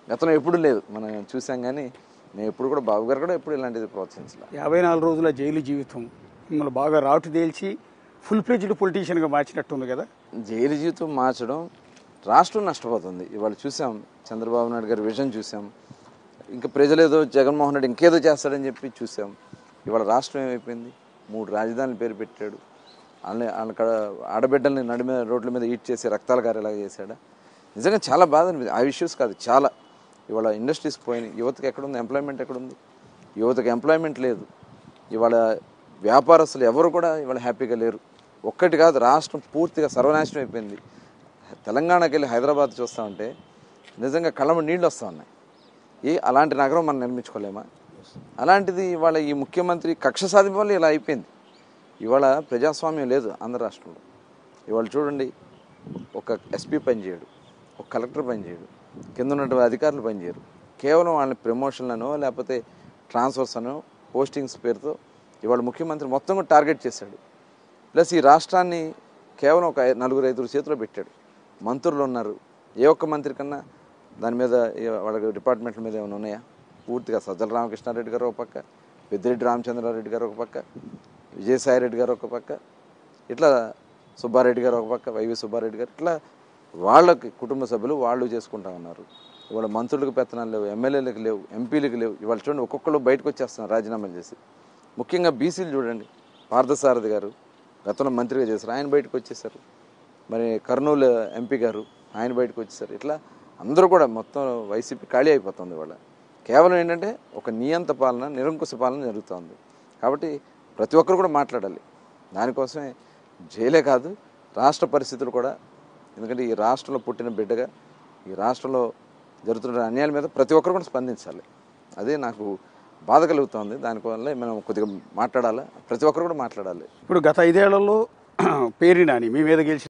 గతంలో ఎప్పుడు లేదు మనం చూసాం కానీ నేను ఎప్పుడు కూడా బాబు గారు కూడా ఎప్పుడు ఇలాంటిది ప్రోత్సహించలే యాభై నాలుగు రోజుల జైలు జీవితం మిమ్మల్ని బాగా రాటు తేల్చి ఫుల్ ఫ్లెజ్డ్ పొలిటీషియన్గా మార్చినట్టుంది కదా జైలు జీవితం మార్చడం రాష్ట్రం నష్టపోతుంది ఇవాళ చూసాం చంద్రబాబు నాయుడు గారి విజన్ చూసాం ఇంకా ప్రజలు ఏదో జగన్మోహన్ రెడ్డి ఇంకేదో చేస్తాడని చెప్పి చూసాం ఇవాళ రాష్ట్రం ఏమైపోయింది మూడు రాజధానుల పేరు పెట్టాడు వాళ్ళని వాళ్ళ ఆడబిడ్డల్ని నడి మీద రోడ్ల మీద ఈట్ చేసి రక్తాలు కారేలాగా చేశాడా నిజంగా చాలా బాధ అనిపించింది ఆ ఇష్యూస్ కాదు చాలా ఇవాళ ఇండస్ట్రీస్ పోయినాయి యువతకి ఎక్కడుంది ఎంప్లాయ్మెంట్ ఎక్కడుంది యువతకి ఎంప్లాయ్మెంట్ లేదు ఇవాళ వ్యాపారస్తులు ఎవరు కూడా ఇవాళ హ్యాపీగా లేరు ఒక్కటి కాదు రాష్ట్రం పూర్తిగా సర్వనాశనం అయిపోయింది తెలంగాణకి వెళ్ళి హైదరాబాద్ చూస్తూ ఉంటే నిజంగా కళ్ళమ నీళ్ళు వస్తూ ఉన్నాయి ఏ అలాంటి నగరం మనం నిర్మించుకోలేమా అలాంటిది ఇవాళ ఈ ముఖ్యమంత్రి కక్ష సాధింపు వల్ల ఇలా అయిపోయింది ఇవాళ ప్రజాస్వామ్యం లేదు ఆంధ్ర రాష్ట్రంలో ఇవాళ చూడండి ఒక ఎస్పీ పనిచేయడు ఒక కలెక్టర్ పనిచేయడు కింద ఉన్నటువంటి అధికారులు పనిచేయరు కేవలం వాళ్ళని ప్రమోషన్లను లేకపోతే ట్రాన్స్ఫర్స్ అనో పోస్టింగ్స్ పేరుతో ఇవాళ ముఖ్యమంత్రి మొత్తం కూడా టార్గెట్ చేశాడు ప్లస్ ఈ రాష్ట్రాన్ని కేవలం ఒక ఐ- నలుగురు ఐదుగురు చేతిలో పెట్టాడు మంత్రులు ఉన్నారు ఏ ఒక్క మంత్రి కన్నా దాని మీద ఏ- వాళ్ళ డిపార్ట్మెంట్ల మీద ఏమైనా ఉన్నాయా పూర్తిగా సజ్జల రామకృష్ణారెడ్డి గారు ఒక పక్క పెద్దిరెడ్డి రామచంద్రారెడ్డి గారు ఒక పక్క విజయసాయి రెడ్డి గారు ఒక పక్క ఇట్లా సుబ్బారెడ్డి గారు ఒక పక్క వైవి సుబ్బారెడ్డి గారు ఇట్లా వాళ్ళకి కుటుంబ సభ్యులు వాళ్ళు చేసుకుంటా ఉన్నారు ఇవాళ మంత్రులకు పెత్తనాలు లేవు ఎమ్మెల్యేలకు లేవు ఎంపీలకు లేవు ఇవాళ చూడండి ఒక్కొక్కరు బయటకు వచ్చేస్తున్నారు రాజీనామాలు చేసి ముఖ్యంగా బీసీలు చూడండి పార్థసారథి గారు గతంలో మంత్రిగా చేశారు ఆయన బయటకు వచ్చేసారు మరి కర్నూలు ఎంపీ గారు ఆయన బయటకు వచ్చేసారు ఇట్లా అందరూ కూడా మొత్తం వైసీపీ ఖాళీ అయిపోతుంది ఇవాళ కేవలం ఏంటంటే ఒక నియంత పాలన నిరంకుశ పాలన జరుగుతోంది కాబట్టి ప్రతి ఒక్కరు కూడా మాట్లాడాలి దానికోసమే జైలే కాదు రాష్ట్ర పరిస్థితులు కూడా ఎందుకంటే ఈ రాష్ట్రంలో పుట్టిన బిడ్డగా ఈ రాష్ట్రంలో జరుగుతున్న అన్యాయాల మీద ప్రతి ఒక్కరు కూడా స్పందించాలి అదే నాకు బాధ కలుగుతోంది దానివల్ల మనం కొద్దిగా మాట్లాడాలి ప్రతి ఒక్కరు కూడా మాట్లాడాలి ఇప్పుడు గత ఐదేళ్లలో పేరినాని మీ మీద గెలిచి